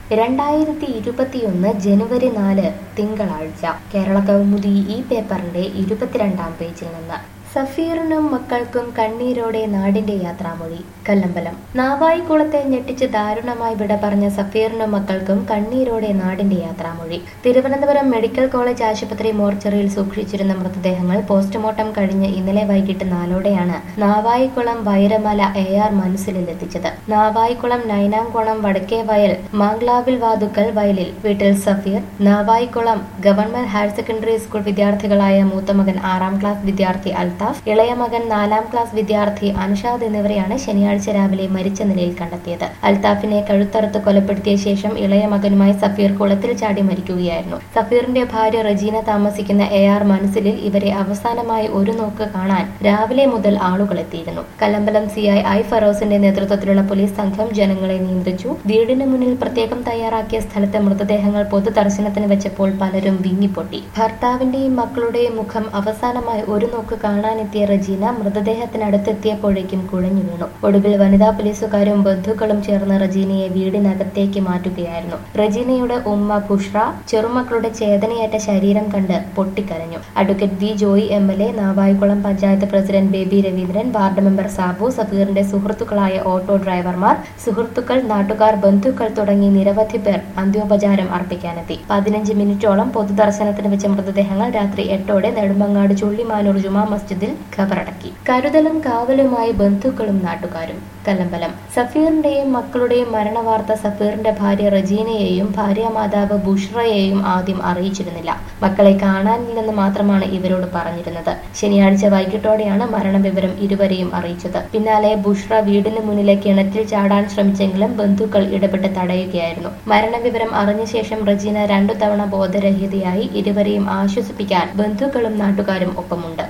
രണ്ടായിരത്തി ഇരുപത്തിയൊന്ന് ജനുവരി നാല് തിങ്കളാഴ്ച കേരള കൗമുദി ഈ പേപ്പറിന്റെ ഇരുപത്തിരണ്ടാം പേജിൽ നിന്ന് സഫീറിനും മക്കൾക്കും കണ്ണീരോടെ നാടിന്റെ യാത്രാമൊഴി കല്ലമ്പലം നാവായിക്കുളത്തെ ഞെട്ടിച്ച് ദാരുണമായി വിട പറഞ്ഞ സഫീറിനും മക്കൾക്കും കണ്ണീരോടെ നാടിന്റെ യാത്രാമൊഴി തിരുവനന്തപുരം മെഡിക്കൽ കോളേജ് ആശുപത്രി മോർച്ചറിയിൽ സൂക്ഷിച്ചിരുന്ന മൃതദേഹങ്ങൾ പോസ്റ്റ്മോർട്ടം കഴിഞ്ഞ് ഇന്നലെ വൈകിട്ട് നാലോടെയാണ് നാവായിക്കുളം വൈരമല എ ആർ മനസ്സിലിൽ എത്തിച്ചത് നാവായിക്കുളം നൈനാംകുളം വടക്കേ വയൽ മാംഗ്ലാവിൽ വാതുക്കൽ വയലിൽ വീട്ടിൽ Safeer Navaikulam government higher secondary school വിദ്യാർത്ഥികളായ മൂത്തമകൻ ആറാം ക്ലാസ് വിദ്യാർത്ഥി അൽത്താഫ് ഇളയ മകൻ നാലാം ക്ലാസ് വിദ്യാർത്ഥി അൻഷാദ് എന്നിവരെയാണ് ശനിയാഴ്ച രാവിലെ മരിച്ച നിലയിൽ കണ്ടെത്തിയത് അൽത്താഫിനെ കഴുത്തറുത്ത് കൊലപ്പെടുത്തിയ ശേഷം ഇളയ മകനുമായി സഫീർ കുളത്തിൽ ചാടി മരിക്കുകയായിരുന്നു സഫീറിന്റെ ഭാര്യ റജീന താമസിക്കുന്ന എ ആർ മനസ്സിലിൽ ഇവരെ അവസാനമായി ഒരു നോക്ക് കാണാൻ രാവിലെ മുതൽ ആളുകൾ എത്തിയിരുന്നു കല്ലമ്പലം സി ഐ ഐ ഫറോസിന്റെ നേതൃത്വത്തിലുള്ള പോലീസ് സംഘം ജനങ്ങളെ നിയന്ത്രിച്ചു വീടിന് മുന്നിൽ പ്രത്യേകം തയ്യാറാക്കിയ സ്ഥലത്തെ മൃതദേഹങ്ങൾ പൊതുദർശനത്തിന് വെച്ചപ്പോൾ പലരും വിങ്ങിപ്പൊട്ടി ഭർത്താവിന്റെയും മക്കളുടെയും മുഖം അവസാനമായി ഒരു നോക്ക് കാണാനെത്തിയ റജീന മൃതദേഹത്തിനടുത്തെത്തിയപ്പോഴേക്കും കുഴഞ്ഞു വീണു ഒടുവിൽ വനിതാ പോലീസുകാരും ബന്ധുക്കളും ചേർന്ന് റജീനയെ വീടിനകത്തേക്ക് മാറ്റുകയായിരുന്നു റജീനയുടെ ഉമ്മ ബുഷ്ര ചെറുമക്കളുടെ ചേതനയേറ്റ ശരീരം കണ്ട് പൊട്ടിക്കരഞ്ഞു advocate V Joy M L A Navaikulam panchayat president Baby Raveendran ward member Sabu സഫീറിന്റെ സുഹൃത്തുക്കളായ ഓട്ടോ ഡ്രൈവർമാർ സുഹൃത്തുക്കൾ നാട്ടുകാർ ബന്ധുക്കൾ തുടങ്ങി നിരവധി പേർ അന്ത്യോപചാരം അർപ്പിക്കാനെത്തി പതിനഞ്ച് മിനിറ്റോളം പൊതുദർശനത്തിന് വെച്ച മൃതദേഹങ്ങൾ രാത്രി എട്ടോടെ നെടുമങ്ങാട് ചുള്ളിമാനൂർ ജുമാ മസ്ജിദിൽ ഖബറടക്കി കരുതലും കാവലുമായി ബന്ധുക്കളും നാട്ടുകാരും കല്ലമ്പലം സഫീറിന്റെയും മക്കളുടെയും മരണവാർത്ത സഫീറിന്റെ ഭാര്യ റജീനയെയും ഭാര്യ മാതാവ് ബുഷ്റയെയും ആദ്യം അറിയിച്ചിരുന്നില്ല മക്കളെ കാണാനില്ലെന്ന് മാത്രമാണ് ഇവരോട് പറഞ്ഞിരുന്നത് ശനിയാഴ്ച വൈകിട്ടോടെയാണ് മരണവിവരം ഇരുവരെയും അറിയിച്ചത് പിന്നാലെ ബുഷ്റ വീടിന് മുന്നിലെ കിണറ്റിൽ ചാടാൻ ശ്രമിച്ചെങ്കിലും ബന്ധുക്കൾ ഇടപെട്ട് തടയുകയായിരുന്നു മരണവിവരം അറിഞ്ഞ ശേഷം റജീന രണ്ടു തവണ ബോധരഹിതയായി ഇരുവരെയും ആശ്വസിപ്പിക്കാൻ ബന്ധുക്കളും നാട്ടുകാരും ഒപ്പമുണ്ട്